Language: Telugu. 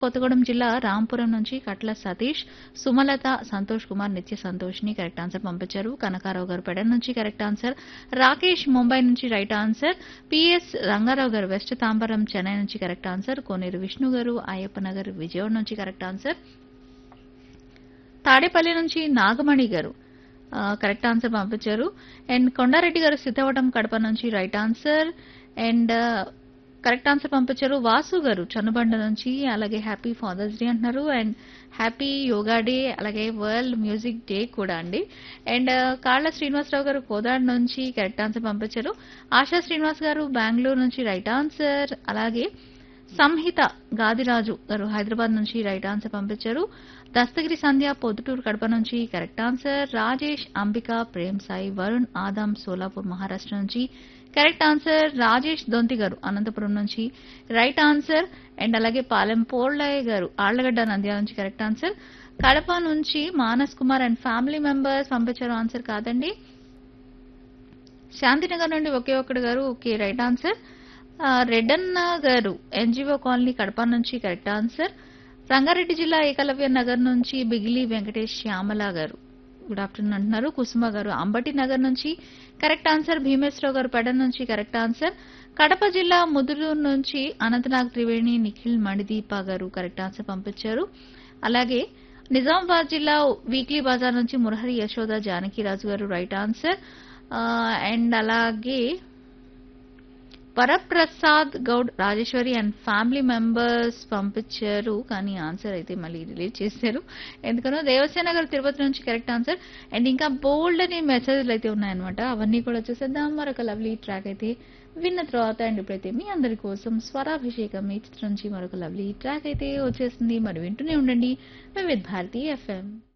కొత్తగూడెం జిల్లా రాంపురం నుంచి కట్ల సతీష్ సుమలత సంతోష్ కుమార్ నిత్య సంతోష్ని కరెక్ట్ ఆన్సర్ పంపించారు కనకారావు గారు పెడన్ నుంచి కరెక్ట్ ఆన్సర్ రాకేష్ ముంబై నుంచి రైట్ ఆన్సర్ పిఎస్ రంగారావు గారు వెస్ట్ తాంబరం చెన్నై నుంచి కరెక్ట్ ఆన్సర్ కోనేరు విష్ణు గారు అయ్యప్ప నగర్ విజయవాడ నుంచి కరెక్ట్ ఆన్సర్ తాడేపల్లి నుంచి నాగమణి గారు ఆ, కరెక్ట్ ఆన్సర్ పంపించారు అండ్ కొండారెడ్డి గారు సిద్ధవటం కడప నుంచి రైట్ ఆన్సర్ అండ్ ఆ, కరెక్ట్ ఆన్సర్ పంపించారు వాసు గారు చన్నుబండ నుంచి అలాగే హ్యాపీ ఫాదర్స్ డే అంటున్నారు అండ్ హ్యాపీ యోగా డే అలాగే వరల్డ్ మ్యూజిక్ డే కూడా అండి అండ్ ఆ, కాళ్ళ శ్రీనివాసరావు గారు కోదాడ్ నుంచి కరెక్ట్ ఆన్సర్ పంపించారు ఆశా శ్రీనివాస్ గారు బెంగళూరు నుంచి రైట్ ఆన్సర్ అలాగే సంహిత గాదిరాజు గారు హైదరాబాద్ నుంచి రైట్ ఆన్సర్ పంపించారు దస్తగిరి సంధ్య పొద్దుటూరు కడప నుంచి correct answer Rajesh Ambika Prem Sai Varun Adam Solapur Maharashtra నుంచి కరెక్ట్ ఆన్సర్ రాజేష్ దొంతి గారు అనంతపురం నుంచి రైట్ ఆన్సర్ అండ్ అలాగే పాలెం పోళ్ళయ్య గారు ఆళ్లగడ్డ నంద్యాల నుంచి కరెక్ట్ ఆన్సర్ కడప నుంచి Manas Kumar and family members పంపించారు ఆన్సర్ కాదండి శాంతినగర్ నుండి ఒకే ఒక్కడు గారు ఓకే రైట్ ఆన్సర్ ఆ, రెడ్డన్న గారు ఎన్జిఓ కాలనీ కడప నుంచి కరెక్ట్ ఆన్సర్ రంగారెడ్డి జిల్లా ఏకలవ్య నగర్ నుంచి బిగిలి వెంకటేష్ శ్యామల గారు గుడ్ ఆఫ్టర్నూన్ అంటున్నారు కుసుమ గారు అంబటి నగర్ నుంచి కరెక్ట్ ఆన్సర్ భీమేశ్వరరావు గారు పెడన్ నుంచి కరెక్ట్ ఆన్సర్ కడప జిల్లా ముదురూరు నుంచి అనంతనాగ్ త్రివేణి నిఖిల్ మణిదీప గారు కరెక్ట్ ఆన్సర్ పంపించారు అలాగే నిజామాబాద్ జిల్లా వీక్లీ బజార్ నుంచి మురహరి యశోద జానకిరాజు గారు రైట్ ఆన్సర్ అండ్ అలాగే Varaprasad Goud Rajeshwari and family members పంపించారు కానీ ఆన్సర్ అయితే మళ్ళీ రిలీజ్ చేశారు ఎందుకనో దేవసేన గారు తిరుపతి నుంచి కరెక్ట్ ఆన్సర్ అండ్ ఇంకా బోల్డ్ అని మెసేజ్లు అయితే ఉన్నాయన్నమాట అవన్నీ కూడా చూసేద్దాం మరొక లవ్లీ ట్రాక్ అయితే విన్న తర్వాత అండ్ ఇప్పుడైతే మీ అందరి కోసం స్వరాభిషేకం ఈ చిత్రం నుంచి మరొక లవ్లీ ట్రాక్ అయితే వచ్చేసింది మరి వింటూనే ఉండండి విత్ భారతి ఎఫ్ఎం